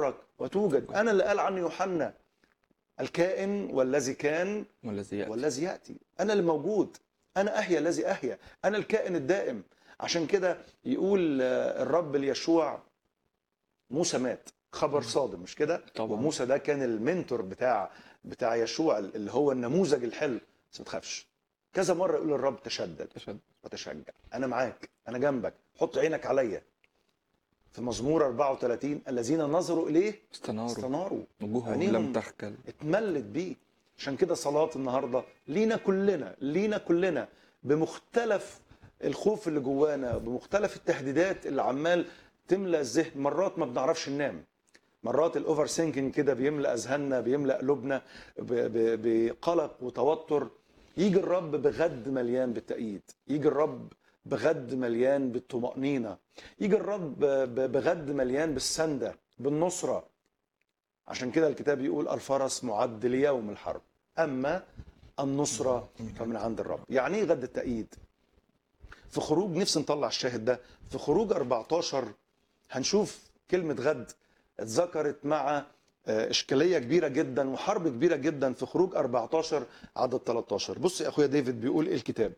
تتحرك وتوجد انا اللي قال عنه يوحنا الكائن والذي كان والذي ياتي والذي ياتي انا اللي موجود انا احيا الذي احيا انا الكائن الدائم عشان كده يقول آه، الرب ليشوع موسى مات خبر صادم مش كده طبعا. وموسى ده كان المنتور بتاع بتاع يشوع اللي هو النموذج الحلو بس ما تخافش كذا مره يقول الرب تشدد تشد وتشجع انا معاك انا جنبك حط عينك عليا في مزمور 34 الذين نظروا اليه استناروا استناروا وجوههم عينيهم لم تخجل اتملت بيه عشان كده صلاة النهاردة لينا كلنا لينا كلنا بمختلف الخوف اللي جوانا بمختلف التهديدات اللي عمال تملى الذهن مرات ما بنعرفش ننام مرات الاوفر سينكينج كده بيملى اذهاننا بيملى قلوبنا ب- ب- بقلق وتوتر يجي الرب بغد مليان بالتأييد يجي الرب بغد مليان بالطمأنينة يجي الرب ب- بغد مليان بالسندة بالنصرة عشان كده الكتاب يقول الفرس معد ليوم الحرب اما النصره فمن عند الرب يعني ايه غد التأييد في خروج نفسي نطلع الشاهد ده في خروج 14 هنشوف كلمه غد اتذكرت مع آه، اشكاليه كبيره جدا وحرب كبيره جدا في خروج 14 عدد 13 بص يا اخويا ديفيد بيقول ايه الكتاب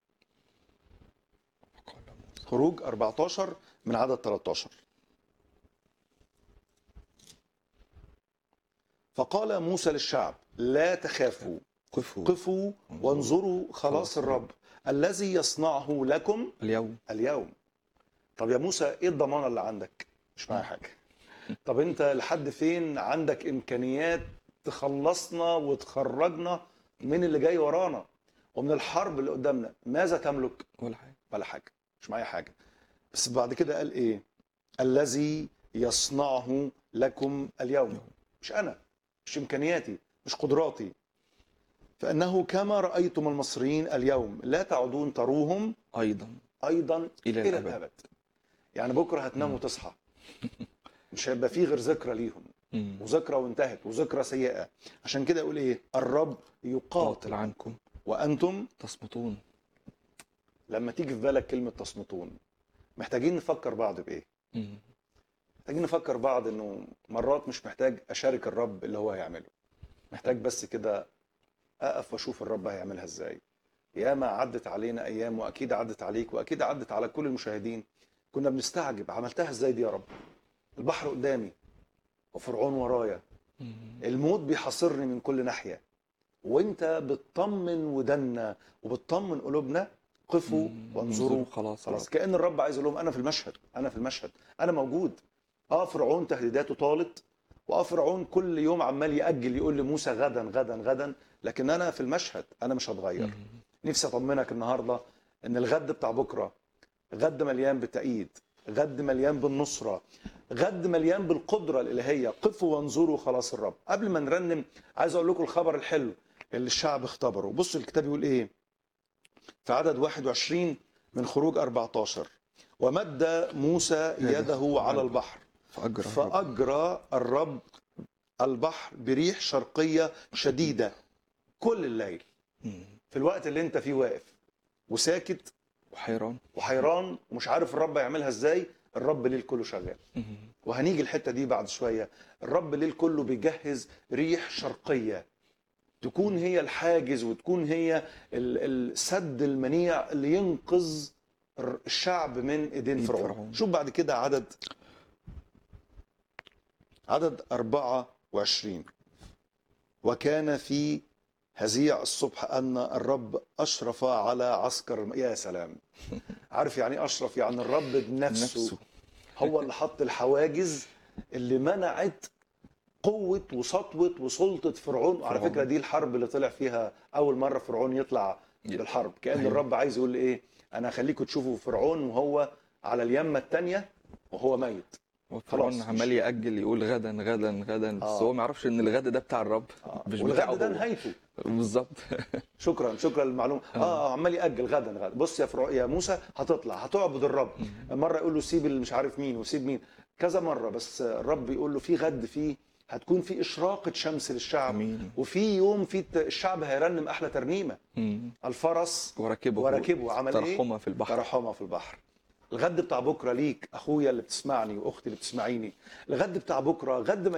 خروج 14 من عدد 13 فقال موسى للشعب لا تخافوا قفوا قفوا وانظروا خلاص الرب الذي يصنعه لكم اليوم اليوم طب يا موسى ايه الضمانه اللي عندك مش معايا حاجه طب انت لحد فين عندك امكانيات تخلصنا وتخرجنا من اللي جاي ورانا ومن الحرب اللي قدامنا ماذا تملك ولا حاجه ولا حاجه مش معايا حاجه بس بعد كده قال ايه الذي يصنعه لكم اليوم مش انا مش امكانياتي مش قدراتي فانه كما رايتم المصريين اليوم لا تعودون تروهم ايضا ايضا الى الى الابد الابد يعني بكره هتنام وتصحى مش هيبقى فيه غير ذكرى ليهم مم. وذكرى وانتهت وذكرى سيئه عشان كده يقول ايه الرب قاتل يقاتل عنكم وانتم تصمتون لما تيجي في بالك كلمه تصمتون محتاجين نفكر بعض بايه مم. محتاجين نفكر بعض انه مرات مش محتاج اشارك الرب اللي هو هيعمله محتاج بس كده اقف واشوف الرب هيعملها ازاي ياما عدت علينا ايام واكيد عدت عليك واكيد عدت على كل المشاهدين كنا بنستعجب عملتها ازاي دي يا رب البحر قدامي وفرعون ورايا مم. الموت بيحاصرني من كل ناحيه وانت بتطمن ودنا وبتطمن قلوبنا قفوا مم. وانظروا خلاص خلاص كان الرب عايز يقول لهم انا في المشهد انا في المشهد انا موجود اه فرعون تهديداته طالت واه فرعون كل يوم عمال ياجل يقول لموسى غدا غدا غدا لكن انا في المشهد انا مش هتغير مم. نفسي اطمنك النهارده ان الغد بتاع بكره غد مليان بالتأييد غد مليان بالنصرة غد مليان بالقدرة الإلهية قفوا وانظروا خلاص الرب قبل ما نرنم عايز أقول لكم الخبر الحلو اللي الشعب اختبره بصوا الكتاب يقول إيه في عدد 21 من خروج 14 ومد موسى يده على البحر فاجرى الرب. فأجرى الرب البحر بريح شرقية شديدة كل الليل مم. في الوقت اللي انت فيه واقف وساكت وحيران وحيران ومش عارف الرب يعملها ازاي الرب ليل كله شغال مم. وهنيجي الحته دي بعد شويه الرب ليل كله بيجهز ريح شرقيه تكون هي الحاجز وتكون هي ال- السد المنيع اللي ينقذ الر- الشعب من ايدين إيد فرعون فرعون. شوف بعد كده عدد عدد 24 وكان في هزيع الصبح ان الرب اشرف على عسكر الم- يا سلام عارف يعني إيه اشرف يعني الرب بنفسه نفسه هو اللي حط الحواجز اللي منعت قوة وسطوة وسلطة فرعون على فرعون. فكرة دي الحرب اللي طلع فيها أول مرة فرعون يطلع بالحرب كأن أيوة. الرب عايز يقول إيه أنا هخليكم تشوفوا فرعون وهو على اليمة التانية وهو ميت وفرعون خلاص، عمال مش- يأجل يقول غدا غدا غدا بس آه. هو ما يعرفش ان الغد ده بتاع الرب مش بتاعه والغد ده هو. نهايته بالظبط شكرا شكرا للمعلومه اه عمال ياجل غدا غدا بص يا فرع يا موسى هتطلع هتعبد الرب مره يقول له سيب اللي مش عارف مين وسيب مين كذا مره بس الرب يقول له في غد فيه هتكون في اشراقه شمس للشعب امين وفي يوم في الت- الشعب هيرنم احلى ترنيمه مم. الفرس وركبه وركبه عمل ايه ترحمه في البحر ترحمه في البحر الغد بتاع بكره ليك اخويا اللي بتسمعني واختي اللي بتسمعيني الغد بتاع بكره غد ما